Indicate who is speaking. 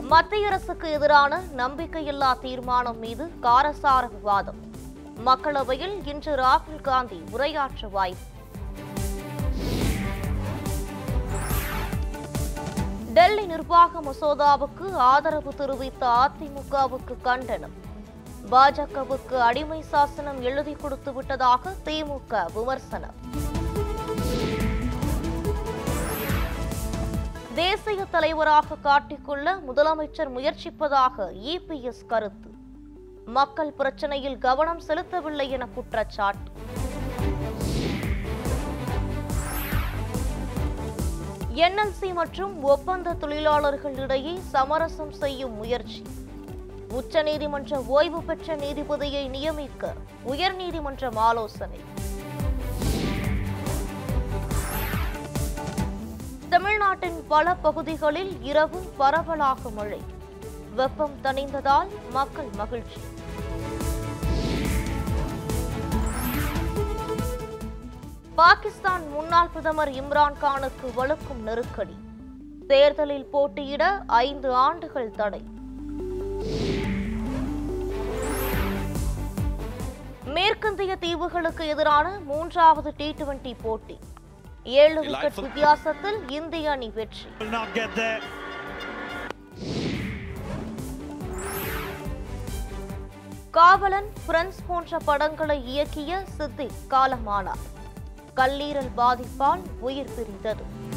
Speaker 1: மத்திய அரசுக்கு எதிரான நம்பிக்கையில்லா தீர்மானம் மீது காரசார விவாதம் மக்களவையில் இன்று ராகுல் காந்தி உரையாற்ற வாய்ப்பு டெல்லி நிர்வாக மசோதாவுக்கு ஆதரவு தெரிவித்த அதிமுகவுக்கு கண்டனம் பாஜகவுக்கு அடிமை சாசனம் எழுதி கொடுத்து விட்டதாக திமுக விமர்சனம் தேசிய தலைவராக காட்டிக்கொள்ள முதலமைச்சர் முயற்சிப்பதாக இபிஎஸ் கருத்து மக்கள் பிரச்சனையில் கவனம் செலுத்தவில்லை என குற்றச்சாட்டு என்எல்சி மற்றும் ஒப்பந்த தொழிலாளர்களிடையே சமரசம் செய்யும் முயற்சி உச்சநீதிமன்ற ஓய்வு பெற்ற நீதிபதியை நியமிக்க உயர்நீதிமன்றம் ஆலோசனை தமிழ்நாட்டின் பல பகுதிகளில் இரவு பரவலாக மழை வெப்பம் தணிந்ததால் மக்கள் மகிழ்ச்சி பாகிஸ்தான் முன்னாள் பிரதமர் இம்ரான் கானுக்கு வலுக்கும் நெருக்கடி தேர்தலில் போட்டியிட ஐந்து ஆண்டுகள் தடை மேற்கிந்திய தீவுகளுக்கு எதிரான மூன்றாவது டி டுவெண்டி போட்டி ஏழு விக்கெட் வித்தியாசத்தில் இந்திய அணி வெற்றி
Speaker 2: will not get there.
Speaker 1: காவலன் பிரெண்ட்ஸ் போன்ற படங்களை இயக்கிய சித்திக் காலமானார் கல்லீரல் பாதிப்பால் உயிர் பிரிந்தது